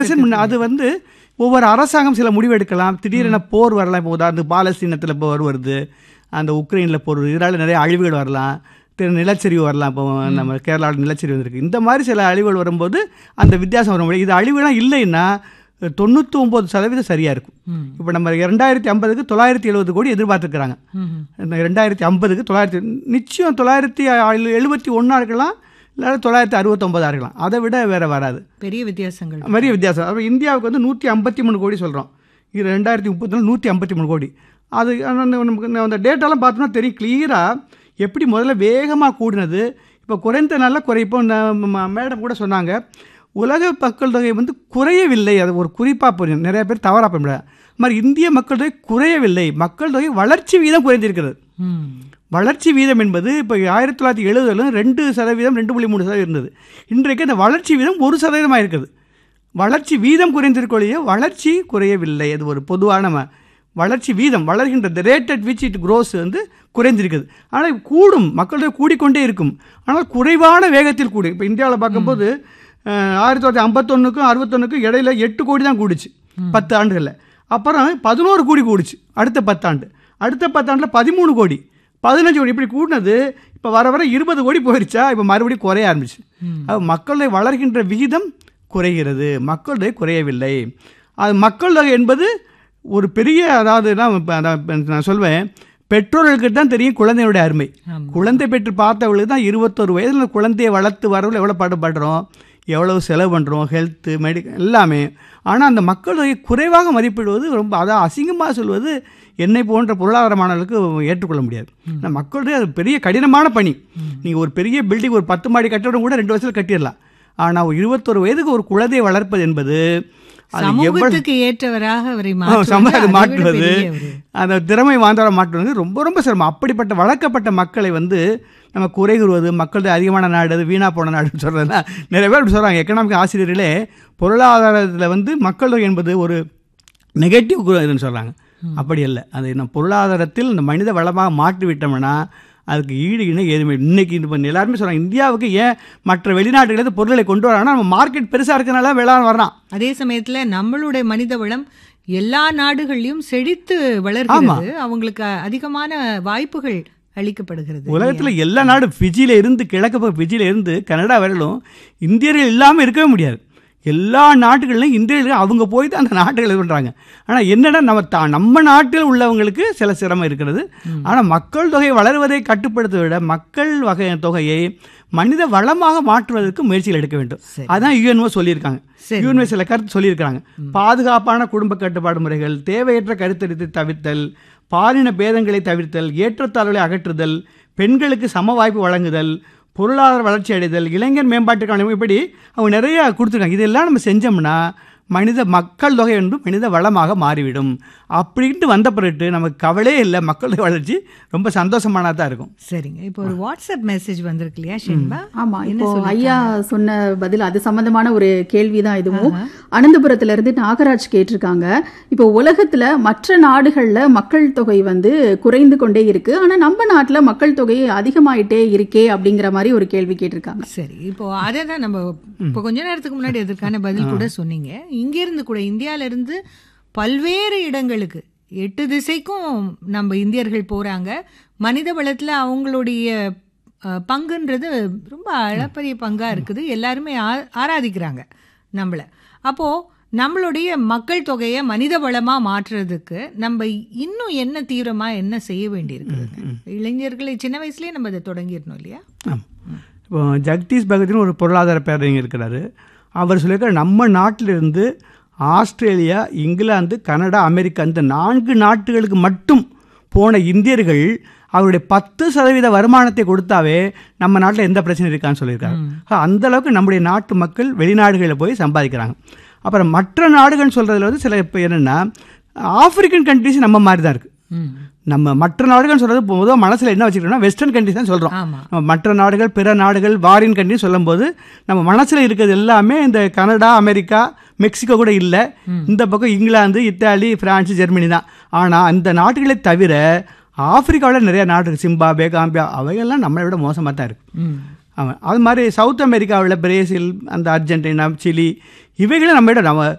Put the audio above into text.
அது வந்து ஒவ்வொரு அரசாங்கம் சில முடிவு எடுக்கலாம் திடீரென போர் வரலாம் இப்போ உதாரணத்துக்கு பாலஸ்தீனத்தில் போர் வருது அந்த உக்ரைனில் போர் வருது இதனால் நிறைய அழிவுகள் வரலாம் திரு நிலச்சரிவு வரலாம் இப்போ நம்ம கேரளாவில் நிலச்சரிவு வந்திருக்கு இந்த மாதிரி சில அழிவுகள் வரும்போது அந்த வித்தியாசம் வர முடியும் இது அழிவுலாம் இல்லைன்னா தொண்ணூற்றி ஒம்பது சதவீதம் சரியாக இருக்கும் இப்போ நம்ம ரெண்டாயிரத்தி ஐம்பதுக்கு தொள்ளாயிரத்தி எழுபது கோடி எதிர்பார்த்துருக்குறாங்க இந்த ரெண்டாயிரத்தி ஐம்பதுக்கு தொள்ளாயிரத்தி நிச்சயம் தொள்ளாயிரத்தி எழுபத்தி ஒன்றா இருக்கலாம் இல்லை தொள்ளாயிரத்தி அறுபத்தொம்பதா இருக்கலாம் அதை விட வேற வராது பெரிய வித்தியாசங்கள் பெரிய வித்தியாசம் அப்போ இந்தியாவுக்கு வந்து நூற்றி ஐம்பத்தி மூணு கோடி சொல்கிறோம் இது ரெண்டாயிரத்தி முப்பத்தி நாலு நூற்றி ஐம்பத்தி மூணு கோடி அது அந்த நமக்கு அந்த டேட்டாலாம் பார்த்தோம்னா தெரியும் கிளியராக எப்படி முதல்ல வேகமாக கூடினது இப்போ குறைந்த நாளில் குறை இப்போ மேடம் கூட சொன்னாங்க உலக மக்கள் தொகை வந்து குறையவில்லை அது ஒரு குறிப்பாக புரியும் நிறைய பேர் தவறாக பண்ண மாதிரி இந்திய மக்கள் தொகை குறையவில்லை மக்கள் தொகை வளர்ச்சி வீதம் குறைந்திருக்கிறது வளர்ச்சி வீதம் என்பது இப்போ ஆயிரத்தி தொள்ளாயிரத்தி எழுபதுல ரெண்டு சதவீதம் ரெண்டு புள்ளி மூணு சதவீதம் இருந்தது இன்றைக்கு அந்த வளர்ச்சி வீதம் ஒரு சதவீதமாக இருக்குது வளர்ச்சி வீதம் குறைந்திருக்கொழிய வளர்ச்சி குறையவில்லை அது ஒரு பொதுவான ம- வளர்ச்சி வீதம் வளர்கின்ற the rate at which it grows வந்து குறைந்திருக்குது ஆனால் கூடும் மக்கள் தொகை கூடிக்கொண்டே இருக்கும் ஆனால் குறைவான வேகத்தில் கூடும் இப்போ இந்தியாவில் பார்க்கும்போது அஹ், ஆயிரத்தி தொள்ளாயிரத்தி ஐம்பத்தொன்னுக்கும் அறுபத்தொன்னுக்கும் இடையில எட்டு கோடி தான் கூடுச்சு பத்து ஆண்டுகளில் அப்புறம் பதினோரு கோடி கூடுச்சு அடுத்த பத்தாண்டு அடுத்த பத்தாண்டில் பதிமூணு கோடி பதினஞ்சு கோடி இப்படி கூடினது இப்போ வர வர இருபது கோடி போயிருச்சா இப்போ மறுபடியும் குறைய ஆரம்பிச்சு அது மக்கள் தொகை வளர்கின்ற விகிதம் குறைகிறது மக்கள் தொகை குறையவில்லை அது மக்கள் தொகை என்பது ஒரு பெரிய அதாவது நான் இப்ப அதான் இப்ப நான் சொல்வேன் பெற்றோர்களுக்கு தான் தெரியும் குழந்தையுடைய அருமை குழந்தை பெற்று பார்த்தவங்களுக்கு தான் இருபத்தொரு வயதில் அந்த குழந்தையை வளர்த்து வரவங்க எவ்வளோ பாடுபடுறோம் எவ்வளவு செலவு பண்ணுறோம் ஹெல்த்து மெடிக்கல் எல்லாமே ஆனால் அந்த மக்கள் தொகை குறைவாக மதிப்பிடுவது ரொம்ப அதான் அசிங்கமாக சொல்வது என்னை போன்ற பொருளாதாரமானவர்களுக்கு ஏற்றுக்கொள்ள முடியாது ஆனால் மக்கள் தொகை அது பெரிய கடினமான பணி நீங்கள் ஒரு பெரிய பில்டிங் ஒரு பத்து மாடி கட்டடம் கூட ரெண்டு வருஷத்தில் கட்டிடலாம் ஆனால் ஒரு இருபத்தொரு வயதுக்கு ஒரு குழந்தையை வளர்ப்பது என்பது அது எவ்வளவு சமூகத்துக்கு ஏற்றவராக அவரை ஆ, மாற்றுவது சமாதி அதை விட மாற்றுவது பெரிய ஒரு- அந்த திறமை வாய்ந்தவரை மாற்றுவது ரொம்ப ரொம்ப சிரமம் அப்படிப்பட்ட வளர்க்கப்பட்ட மக்களை வந்து நம்ம குறை கூறுவது மக்கள் அதிகமான நாடு அது வீணா போன நாடுன்னு சொல்றதுனா நிறைய பேர் இப்படி சொல்றாங்க எக்கனாமிக் ஆசிரியர்களே பொருளாதாரத்தில் வந்து மக்கள் தொகை என்பது ஒரு நெகட்டிவ் இதுன்னு சொல்றாங்க அப்படி இல்லை அது நம்ம பொருளாதாரத்தில் இந்த மனித வளமாக மாற்றி விட்டோம்னா அதுக்கு ஈடு இணை எதுவுமே இன்னைக்கு இப்போ எல்லாருமே சொல்றாங்க இந்தியாவுக்கு ஏன் மற்ற வெளிநாட்டுகளிலிருந்து பொருட்களை கொண்டு வராங்கன்னா நம்ம மார்க்கெட் பெருசாக இருக்கனால வேளாண் வர்றான் அதே சமயத்துல நம்மளுடைய மனித வளம் எல்லா நாடுகள்லயும் செழித்து வளர்கிறது அவங்களுக்கு அதிகமான வாய்ப்புகள் அளிக்கப்படுகிறது உலகத்தில் எல்லா நாடும் ஃபிஜியில் இருந்து கிழக்கு பக்கம் ஃபிஜியில் இருந்து கனடா வரையிலும் இந்தியர்கள் இல்லாமல் இருக்கவே முடியாது எல்லா நாட்டுகளிலும் இந்தியர்கள் அவங்க போய் தான் அந்த நாட்டுகள் இது பண்ணுறாங்க ஆனால் என்னன்னா நம்ம தா நம்ம நாட்டில் உள்ளவங்களுக்கு சில சிரமம் இருக்கிறது ஆனால் மக்கள் தொகை வளருவதை கட்டுப்படுத்த விட மக்கள் வகை தொகையை மனித வளமாக மாற்றுவதற்கு முயற்சிகள் எடுக்க வேண்டும் அதான் யுஎன்ஓ சொல்லியிருக்காங்க சரி. யூனிவர்ஸ் சில கருத்து சொல்லியிருக்காங்க பாதுகாப்பான குடும்ப கட்டுப்பாடு முறைகள் தேவையற்ற கருத்தரித்து தவிர்த்தல் பாலின பேதங்களை தவிர்த்தல் ஏற்றத்தாழ்வுகளை அகற்றுதல் பெண்களுக்கு சம வாய்ப்பு வழங்குதல் பொருளாதார வளர்ச்சி அடைதல் இளைஞர் மேம்பாட்டுக்கான இப்படி அவங்க நிறைய கொடுத்துருக்காங்க இதெல்லாம் நம்ம செஞ்சோம்னா மனித மக்கள் தொகை என்று மனித வளமாக மாறிவிடும் அப்படின்ட்டு வந்த பிறகு நமக்கு கவலையே இல்லை மக்கள் தொகை வளர்ச்சி ரொம்ப சந்தோஷமானதாக தான் இருக்கும் சரிங்க இப்போ ஒரு வாட்ஸ்அப் மெசேஜ் வந்திருக்கு இல்லையா ஷென்பா ஆமா இப்போ ஐயா சொன்ன பதில் அது சம்பந்தமான ஒரு கேள்விதான் இதுவும் அனந்தபுரத்துல இருந்து நாகராஜ் கேட்டிருக்காங்க இப்போ உலகத்துல மற்ற நாடுகள்ல மக்கள் தொகை வந்து குறைந்து கொண்டே இருக்கு ஆனா நம்ம நாட்டுல மக்கள் தொகை அதிகமாயிட்டே இருக்கே அப்படிங்கிற மாதிரி ஒரு கேள்வி கேட்டிருக்காங்க சரி இப்போ அதை தான் நம்ம இப்போ கொஞ்ச நேரத்துக்கு முன்னாடி அதற்கான பதில் கூட சொன்னீங்க இங்கிருந்து கூட இந்தியால இருந்து பல்வேறு இடங்களுக்கு எட்டு திசைக்கும் நம்ம இந்தியர்கள் போறாங்க மனித வளத்துல அவங்களுடைய அஹ், பங்குன்றது ரொம்ப அளப்பரிய பங்கா இருக்குது எல்லாருமே ஆ- ஆராதிக்கிறாங்க நம்மள அப்போ நம்மளுடைய மக்கள் தொகையை மனித வளமா மாற்றுறதுக்கு நம்ம இன்னும் என்ன தீவிரமா என்ன செய்ய வேண்டியிருக்குதுங்க இளைஞர்களை சின்ன வயசுலயே நம்ம இதை தொடங்கிடணும் இல்லையா ஆம். இப்போ ஜெகதீஷ் பகத்னு ஒரு பொருளாதார பேரறிஞர் இருக்கிறாரு அவர் சொல்லியிருக்காரு நம்ம நாட்டிலிருந்து ஆஸ்திரேலியா இங்கிலாந்து கனடா அமெரிக்கா இந்த நான்கு நாட்டுகளுக்கு மட்டும் போன இந்தியர்கள் அவருடைய பத்து சதவீத வருமானத்தை கொடுத்தாவே நம்ம நாட்டில் எந்த பிரச்சனை இருக்கான்னு சொல்லியிருக்காரு ஆ, அந்த அளவுக்கு நம்முடைய நாட்டு மக்கள் வெளிநாடுகளில் போய் சம்பாதிக்கிறாங்க அப்புறம் மற்ற நாடுகள்னு சொல்கிறதுல வந்து சில இப்போ என்னென்னா ஆப்பிரிக்கன் கண்ட்ரிஸ் நம்ம மாதிரி தான் இருக்குது நம்ம மற்ற நாடுகள் சொல்றது பொதுவாக மனசில் என்ன வச்சுக்கிறோம்னா வெஸ்டர்ன் கண்ட்ரிஸ் தான் சொல்கிறோம் ஆமா நம்ம மற்ற நாடுகள் பிற நாடுகள் வாரின் கண்ட்ரி சொல்லும்போது நம்ம மனசில் இருக்கிறது எல்லாமே இந்த கனடா அமெரிக்கா மெக்சிகோ கூட இல்லை இந்த பக்கம் இங்கிலாந்து இத்தாலி பிரான்ஸ் ஜெர்மனி தான் ஆனால் அந்த நாடுகளை தவிர ஆப்பிரிக்காவில் நிறைய நாடு இருக்கு. சிம்பாபே காம்பியா அவையெல்லாம் நம்மளை விட மோசமாக தான் இருக்கு ம் அவன் அது மாதிரி சவுத் அமெரிக்காவில் பிரேசில் அந்த அர்ஜென்டினா சிலி இவைகளும் நம்ம நம்ம